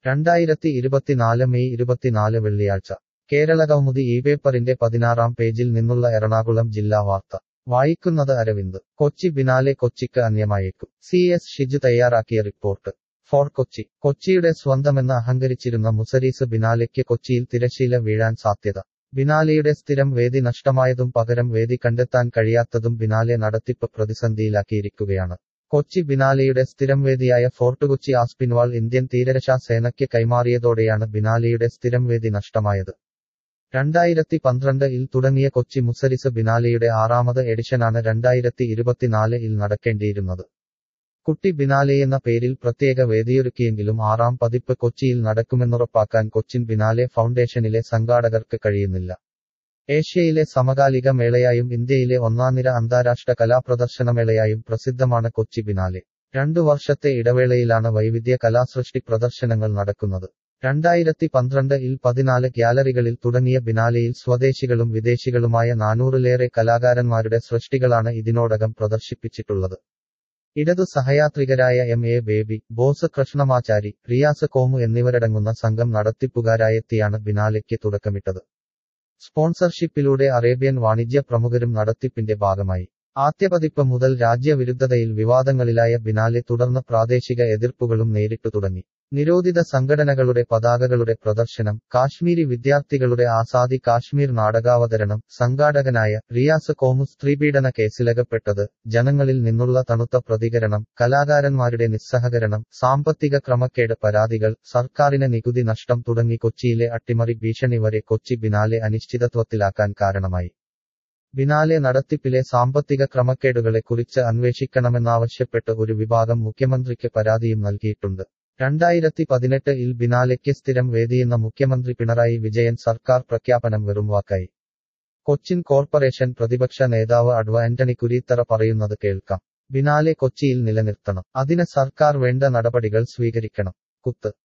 രണ്ടായിരത്തി ഇരുപത്തിനാല് മെയ് ഇരുപത്തിനാല് വെള്ളിയാഴ്ച കേരളകൗമുദി ഈ പേപ്പറിന്റെ പതിനാറാം പേജിൽ നിന്നുള്ള എറണാകുളം ജില്ലാ വാർത്ത വായിക്കുന്നത് അരവിന്ദ് കൊച്ചി ബിനാലെ കൊച്ചിക്ക് അന്യമായേക്കും സി എസ് ഷിജു തയ്യാറാക്കിയ റിപ്പോർട്ട് ഫോർ കൊച്ചി കൊച്ചിയുടെ സ്വന്തമെന്ന് അഹങ്കരിച്ചിരുന്ന മുസരീസ് ബിനാലെയ്ക്ക് കൊച്ചിയിൽ തിരശീല വീഴാൻ സാധ്യത ബിനാലെയുടെ സ്ഥിരം വേദി നഷ്ടമായതും പകരം വേദി കണ്ടെത്താൻ കഴിയാത്തതും ബിനാലെ നടത്തിപ്പ് പ്രതിസന്ധിയിലാക്കിയിരിക്കുകയാണ് കൊച്ചി ബിനാലെയുടെ സ്ഥിരം വേദിയായ ഫോർട്ട് കൊച്ചി ആസ്പിൻവാൾ ഇന്ത്യൻ തീരരക്ഷാ സേനയ്ക്ക് കൈമാറിയതോടെയാണ് ബിനാലെയുടെ സ്ഥിരം വേദി നഷ്ടമായത് രണ്ടായിരത്തി പന്ത്രണ്ട് ഇൽ തുടങ്ങിയ കൊച്ചി മുസരിസ് ബിനാലെയുടെ ആറാമത് എഡിഷനാണ് രണ്ടായിരത്തി ഇരുപത്തിനാല് ഇൽ നടക്കേണ്ടിയിരുന്നത് കുട്ടി ബിനാലെയെന്ന പേരിൽ പ്രത്യേക വേദിയൊരുക്കിയെങ്കിലും ആറാം പതിപ്പ് കൊച്ചിയിൽ നടക്കുമെന്നുറപ്പാക്കാൻ കൊച്ചിൻ ബിനാലെ ഫൗണ്ടേഷനിലെ സംഘാടകർക്ക് കഴിയുന്നില്ല ഏഷ്യയിലെ സമകാലിക മേളയായും ഇന്ത്യയിലെ ഒന്നാംനിര അന്താരാഷ്ട്ര കലാപ്രദർശനമേളയായും പ്രസിദ്ധമാണ് കൊച്ചി ബിനാലെ രണ്ടു വർഷത്തെ ഇടവേളയിലാണ് വൈവിധ്യ കലാസൃഷ്ടി പ്രദർശനങ്ങൾ നടക്കുന്നത് രണ്ടായിരത്തി പന്ത്രണ്ട് ഇൽ പതിനാല് ഗ്യാലറികളിൽ തുടങ്ങിയ ബിനാലെയിൽ സ്വദേശികളും വിദേശികളുമായ നാനൂറിലേറെ കലാകാരന്മാരുടെ സൃഷ്ടികളാണ് ഇതിനോടകം പ്രദർശിപ്പിച്ചിട്ടുള്ളത് ഇടതു സഹയാത്രികരായ എം എ ബേബി ബോസ് കൃഷ്ണമാചാരി റിയാസ് കോമു എന്നിവരടങ്ങുന്ന സംഘം നടത്തിപ്പുകാരായെത്തിയാണ് ബിനാലെയ്ക്ക് തുടക്കമിട്ടത് സ്പോൺസർഷിപ്പിലൂടെ അറേബ്യൻ വാണിജ്യ പ്രമുഖരും നടത്തിപ്പിന്റെ ഭാഗമായി ആദ്യപതിപ്പ് മുതൽ രാജ്യവിരുദ്ധതയിൽ വിവാദങ്ങളിലായ ബിനാലെ തുടർന്ന് പ്രാദേശിക എതിർപ്പുകളും നേരിട്ടു തുടങ്ങി നിരോധിത സംഘടനകളുടെ പതാകകളുടെ പ്രദർശനം കാശ്മീരി വിദ്യാർത്ഥികളുടെ ആസാദി കാശ്മീർ നാടകാവതരണം സംഘാടകനായ റിയാസ് കോമു സ്ത്രീപീഡന കേസിലകപ്പെട്ടത് ജനങ്ങളിൽ നിന്നുള്ള തണുത്ത പ്രതികരണം കലാകാരന്മാരുടെ നിസ്സഹകരണം സാമ്പത്തിക ക്രമക്കേട് പരാതികൾ സർക്കാരിന് നികുതി നഷ്ടം തുടങ്ങി കൊച്ചിയിലെ അട്ടിമറി ഭീഷണി വരെ കൊച്ചി ബിനാലെ അനിശ്ചിതത്വത്തിലാക്കാൻ കാരണമായി ബിനാലെ നടത്തിപ്പിലെ സാമ്പത്തിക ക്രമക്കേടുകളെക്കുറിച്ച് അന്വേഷിക്കണമെന്നാവശ്യപ്പെട്ട് ഒരു വിഭാഗം മുഖ്യമന്ത്രിക്ക് പരാതിയും നൽകിയിട്ടുണ്ട് രണ്ടായിരത്തി പതിനെട്ട് ഇൽ ബിനാലെയ്ക്ക് സ്ഥിരം വേദിയെന്ന മുഖ്യമന്ത്രി പിണറായി വിജയൻ സർക്കാർ പ്രഖ്യാപനം വെറും വാക്കായി കൊച്ചിൻ കോർപ്പറേഷൻ പ്രതിപക്ഷ നേതാവ് അഡ്വ ആന്റണി കുരീത്തറ പറയുന്നത് കേൾക്കാം ബിനാലെ കൊച്ചിയിൽ നിലനിർത്തണം അതിന് സർക്കാർ വേണ്ട നടപടികൾ സ്വീകരിക്കണം കുത്ത്